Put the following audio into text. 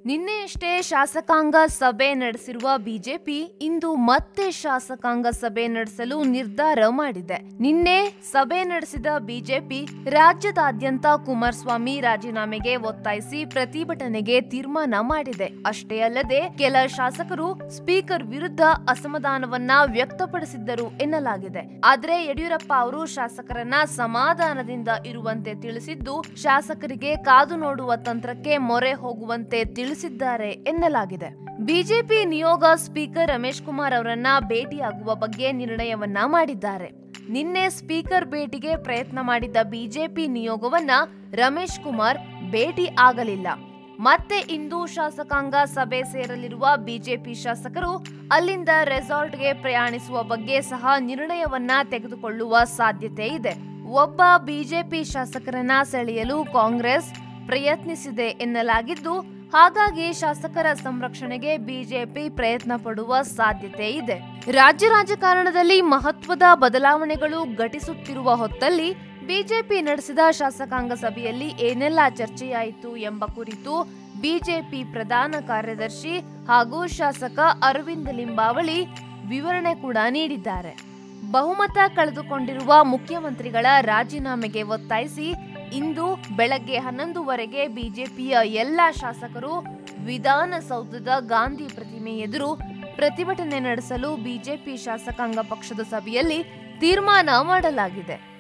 ನಿನ್ನೆಯಷ್ಟೇ ಶಾಸಕಾಂಗ ಸಭೆ ನಡೆಸಿರುವ ಬಿಜೆಪಿ ಇಂದು ಮತ್ತೆ ಶಾಸಕಾಂಗ ಸಭೆ ನಡೆಸಲು ನಿರ್ಧಾರ ಮಾಡಿದೆ ನಿನ್ನೆ ಸಭೆ ನಡೆಸಿದ ಬಿಜೆಪಿ ರಾಜ್ಯದಾದ್ಯಂತ ಕುಮಾರಸ್ವಾಮಿ ರಾಜೀನಾಮೆಗೆ ಒತ್ತಾಯಿಸಿ ಪ್ರತಿಭಟನೆಗೆ ತೀರ್ಮಾನ ಮಾಡಿದೆ ಅಷ್ಟೇ ಅಲ್ಲದೆ ಕೆಲ ಶಾಸಕರು ಸ್ಪೀಕರ್ ವಿರುದ್ಧ ಅಸಮಾಧಾನವನ್ನ ವ್ಯಕ್ತಪಡಿಸಿದ್ದರು ಎನ್ನಲಾಗಿದೆ ಆದ್ರೆ ಯಡಿಯೂರಪ್ಪ ಅವರು ಶಾಸಕರನ್ನ ಸಮಾಧಾನದಿಂದ ಇರುವಂತೆ ತಿಳಿಸಿದ್ದು ಶಾಸಕರಿಗೆ ಕಾದು ನೋಡುವ ತಂತ್ರಕ್ಕೆ ಮೊರೆ ಹೋಗುವಂತೆ ತಿಳಿಸಿದ್ದಾರೆ ಎನ್ನಲಾಗಿದೆ ಬಿಜೆಪಿ ನಿಯೋಗ ಸ್ಪೀಕರ್ ರಮೇಶ್ ಕುಮಾರ್ ಅವರನ್ನ ಭೇಟಿಯಾಗುವ ಬಗ್ಗೆ ನಿರ್ಣಯವನ್ನ ಮಾಡಿದ್ದಾರೆ ನಿನ್ನೆ ಸ್ಪೀಕರ್ ಭೇಟಿಗೆ ಪ್ರಯತ್ನ ಮಾಡಿದ್ದ ಬಿಜೆಪಿ ನಿಯೋಗವನ್ನ ರಮೇಶ್ ಕುಮಾರ್ ಭೇಟಿ ಆಗಲಿಲ್ಲ ಮತ್ತೆ ಇಂದು ಶಾಸಕಾಂಗ ಸಭೆ ಸೇರಲಿರುವ ಬಿಜೆಪಿ ಶಾಸಕರು ಅಲ್ಲಿಂದ ರೆಸಾರ್ಟ್ಗೆ ಪ್ರಯಾಣಿಸುವ ಬಗ್ಗೆ ಸಹ ನಿರ್ಣಯವನ್ನ ತೆಗೆದುಕೊಳ್ಳುವ ಸಾಧ್ಯತೆ ಇದೆ ಒಬ್ಬ ಬಿಜೆಪಿ ಶಾಸಕರನ್ನ ಸೆಳೆಯಲು ಕಾಂಗ್ರೆಸ್ ಪ್ರಯತ್ನಿಸಿದೆ ಎನ್ನಲಾಗಿದ್ದು ಹಾಗಾಗಿ ಶಾಸಕರ ಸಂರಕ್ಷಣೆಗೆ ಬಿಜೆಪಿ ಪ್ರಯತ್ನ ಪಡುವ ಸಾಧ್ಯತೆ ಇದೆ ರಾಜ್ಯ ರಾಜಕಾರಣದಲ್ಲಿ ಮಹತ್ವದ ಬದಲಾವಣೆಗಳು ಘಟಿಸುತ್ತಿರುವ ಹೊತ್ತಲ್ಲಿ ಬಿಜೆಪಿ ನಡೆಸಿದ ಶಾಸಕಾಂಗ ಸಭೆಯಲ್ಲಿ ಏನೆಲ್ಲ ಚರ್ಚೆಯಾಯಿತು ಎಂಬ ಕುರಿತು ಬಿಜೆಪಿ ಪ್ರಧಾನ ಕಾರ್ಯದರ್ಶಿ ಹಾಗೂ ಶಾಸಕ ಅರವಿಂದ್ ಲಿಂಬಾವಳಿ ವಿವರಣೆ ಕೂಡ ನೀಡಿದ್ದಾರೆ ಬಹುಮತ ಕಳೆದುಕೊಂಡಿರುವ ಮುಖ್ಯಮಂತ್ರಿಗಳ ರಾಜೀನಾಮೆಗೆ ಒತ್ತಾಯಿಸಿ ಇಂದು ಬೆಳಗ್ಗೆ ಹನ್ನೊಂದುವರೆಗೆ ಬಿಜೆಪಿಯ ಎಲ್ಲ ಶಾಸಕರು ವಿಧಾನಸೌಧದ ಗಾಂಧಿ ಪ್ರತಿಮೆ ಎದುರು ಪ್ರತಿಭಟನೆ ನಡೆಸಲು ಬಿಜೆಪಿ ಶಾಸಕಾಂಗ ಪಕ್ಷದ ಸಭೆಯಲ್ಲಿ ತೀರ್ಮಾನ ಮಾಡಲಾಗಿದೆ